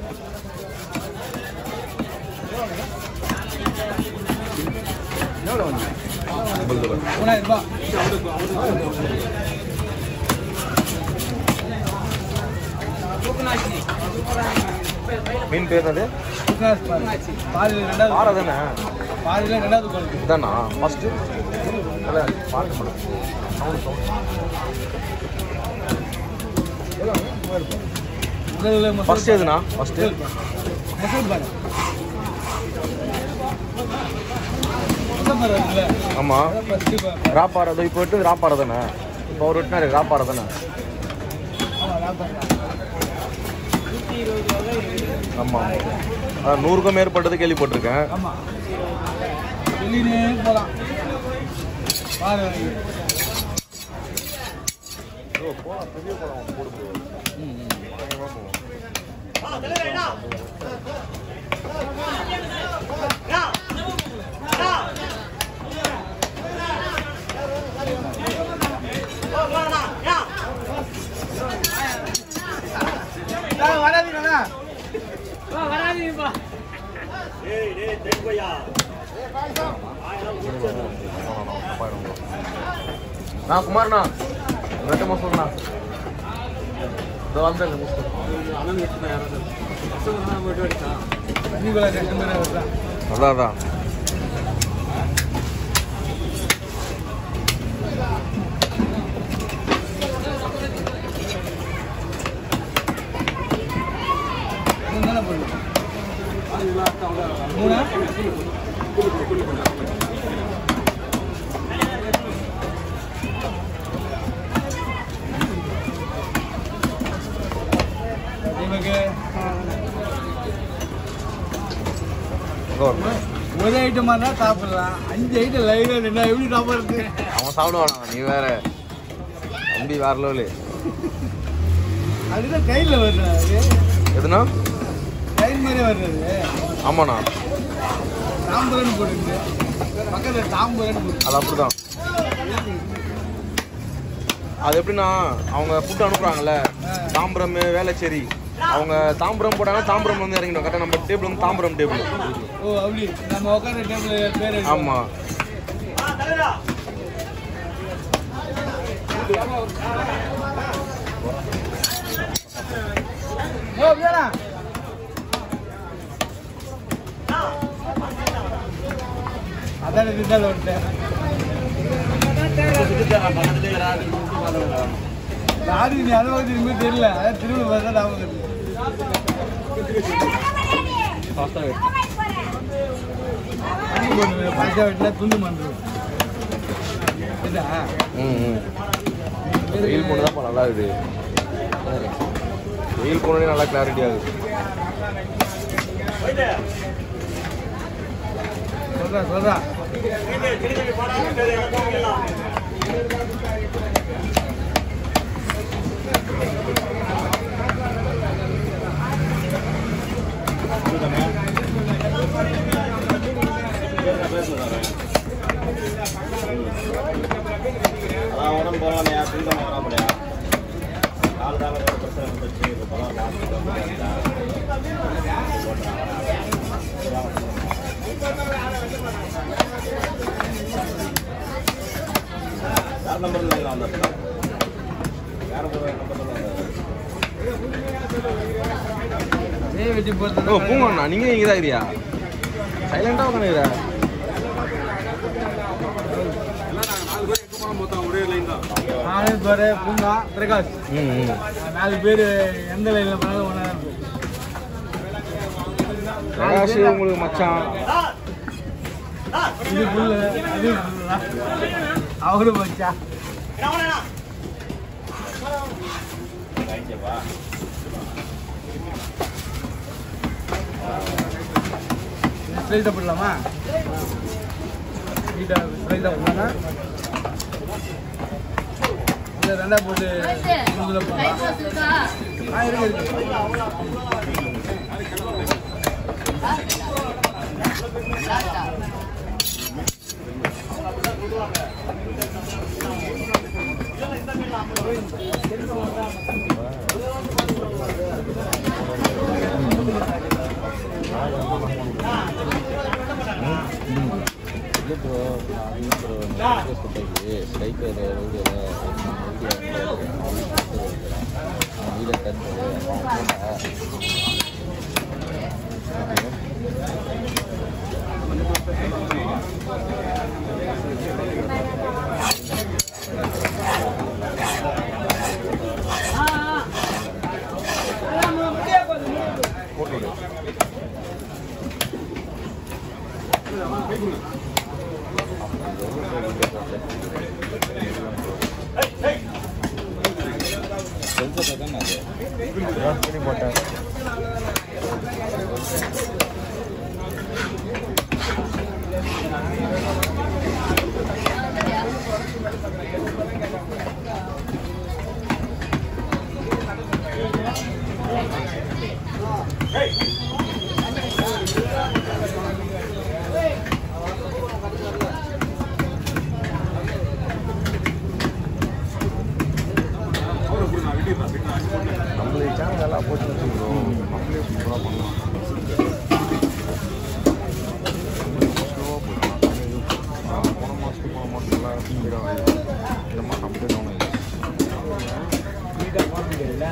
மூணாயிரம் ரூபாய் மீன் பேர் அது புக்காஸ் பாரு. பாதியில ரெண்டாவது பாறை தானே பாதியில ரெண்டாவது குவாலிட்டி இதானா ஃபஸ்ட்டு இல்லை பார்க்க மாட்டேன் சவுண்ட் சவுண்ட் முதல்ல மசால் ஃபஸ்ட் எதுனா ஃபஸ்ட்டு மசால் பாரு மசால் பாரு இருக்குல்ல ஆமாம் அதான் ஃபஸ்ட்டு பாரு ராப்பாறை அது இப்போ விட்டு ராப்பாறை தானே இப்போ அவர் விட்டுனாரு ராப்பாறை தானே ஆமாம் லாபம் ஆமாம் அதான் நூறுக்கும் மேற்பட்டது கேள்விப்பட்டிருக்கேன் ஆமாம் வெளியிலே போகலாம் பாரு வராதீங்கண்ணா நான் குமார்ண்ணா ரெண்டு சொல்லுண்ணா இதோ வந்தேன் தண்ணிக்குள்ள கஸ்டமர் வருதான் அதான் அதான் தானே போடுது மூணா இவங்க இங்கே வரணும் ஒரு ஐட்டமா இருந்தால் சாப்பிடலாம் அஞ்சு ஐட்டம் லைவ்ல நின்னா எப்படி சாப்பிடுறது அவன் சாப்பிடுவானா நீ வேற தம்பி வேற லெவலு அதுதான் கையில் வருது எதுனா கைல் மாதிரியே வருது ஆமாண்ணா தாம்பரன்னு போட்டுருக்கு பக்கத்தில் தாம்பரன்னு போட்டு அது அப்படிதான் அது எப்படின்னா அவங்க ஃபுட் அனுப்புறாங்கல்ல தாம்பரம் வேளச்சேரி அவங்க தாம்பரம் போட்டாங்கன்னா தாம்பரம் வந்து இறங்கிடும் கரெக்டாக நம்ம டேபிள் வந்து தாம்பரம் டேபிள் ஓ அப்படி நம்ம உட்கார டேபிள் பேர் எழுதி. ஆமாம் ஓ அப்படியாண்ணா அதான் இதுதான் விட்டேன் லாரி நீ அதை பற்றி இனிமேல் தெரியல அதான் திருவிழா பார்த்தா ஞாபகம் இருக்கு. அடி போடுது பச்சை வீட்டில் துண்டு பண்ணுறது இதா ம் ம் வெயில் பொண்ணு தான் நல்லா இருக்குது வெயில் பொண்ணு நல்லா கிளாரிட்டி ஆகுது சொல்றா சொல்றா அதான் உடம்பு போகலாமையா தூக்கம் வர முடியா நாலு தாங்க ஒரு பிரச்சனை வந்துச்சு இப்போ பலம் யார் நம்பர் இல்லை அந்த யார் நம்பர் நம்பர் ஏய் வச்சு ஓ போகிறது பூங்கண்ணா நீங்கள் இங்கே தான் இருக்கிறியா சைலண்டாக உட்காந்துக்கிறா நாலு துறை பூங்கா பிரகாஷ் ம் ம் நாலு பேர் எந்த லைனில் போனாலும் ஒன்றா இருக்கும் பிரகாஷ் உங்களுக்கு மச்சான் இது புல்லு அது புல்லா அவரும் வச்சா ஸ்ட்ரைட்டாக போடலாமா ஸ்ட்ரைட்டாக ஸ்ட்ரைட்டாக போடலாமா இல்லை ரெண்டா போட்டு இதில் போடலாம் ஆ இருக்கு இருக்கு அதான் சரி போட்டேன் நம்மளுடைய சேனல் எல்லாம் போட்டு வச்சுக்கிறோம் நம்மளே சூப்பராக பண்ணலாம் ஸ்லோவாக போயிடலாம் போன மாதத்துக்கு போன மாதம் எல்லாம் ஸ்பீடாக ஆகிடும் இந்த மாதம் அப்படியே டவுன் ஆகிடுச்சு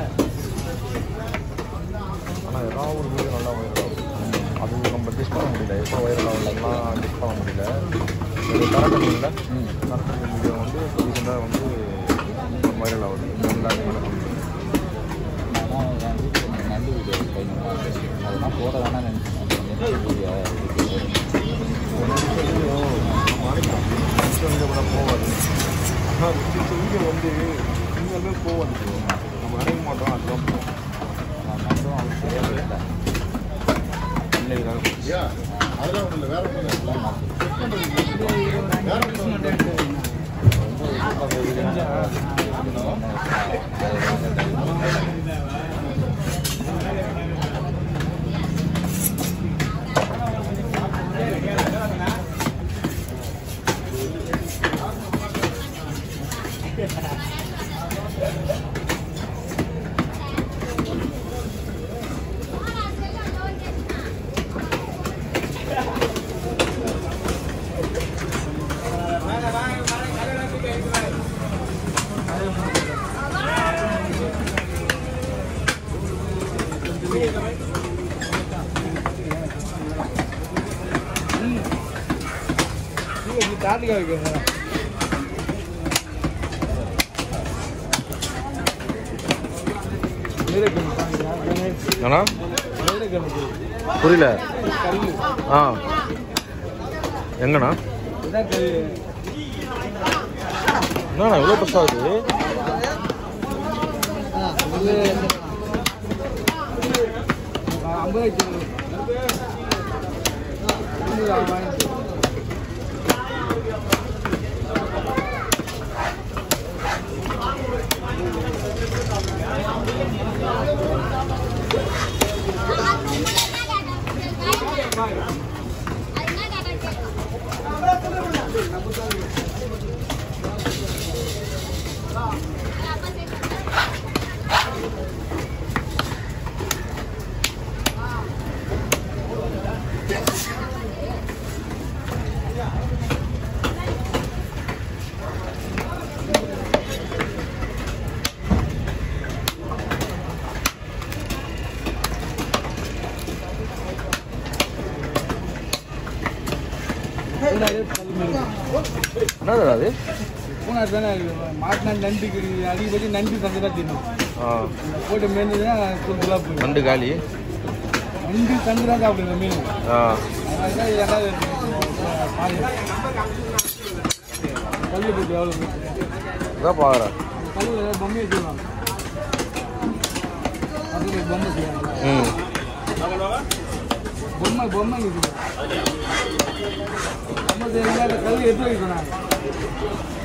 ஆனால் ஏதாவது ஒரு வீடியோ நல்லா வைரல் ஆகும் அது நம்ம டிஸ் பண்ண முடியல எப்போ வைரல் ஆகலாம் டிஸ் பண்ண முடியல ஒரு கரண்ட் இல்லை கரண்ட் வீடியோ வந்து ரீசெண்டாக வந்து வைரல் ஆகுது மூணு லேக் மேலே வந்து நல்ல வீடியோ அதெல்லாம் போட வேணாம்னு நினைச்சேன் வீடியோ போவாது ஆனால் வீடியோ வந்து உண்மையாலுமே போவாது bro. நம்ம நினைக்க மாட்டோம் அதுதான் போவோம் நான் மட்டும் அவங்க சரியாக இல்லை இன்னைக்கு தாட்டுக்கா வைக்கிறேன் ஏன்னா நீலக்கிழங்கு புரியல கல் ஆ எங்கண்ணா இதான் கல் என்னண்ணா இவ்வளோ பெருசாக இருக்குது இது ஐம்பது கிலோ என்னது அது பூனா தானே மாட்டினா நண்டுக்கு அதிகபட்சம் நண்டு தந்து தான் தின்னும் ஆ போட்டு மேய்ந்ததுன்னா சுற்றுலா போயிடும் நண்டு காலி நண்டு தந்து தான் சாப்பிடுங்க மீன் ஆ அதனால இது ரெண்டாவது பாருங்க கல் போட்டு எவ்வளோ இதான் பார்க்குறேன் கல்லில் பொம்மை வச்சுருவாங்க அதுக்கு பொம்மை செய்வாங்க ம் பொம்மை பொம்மை இருக்குது பொம்மை செய்யலாம் கல் எடுத்து வைக்க சொன்னாங்க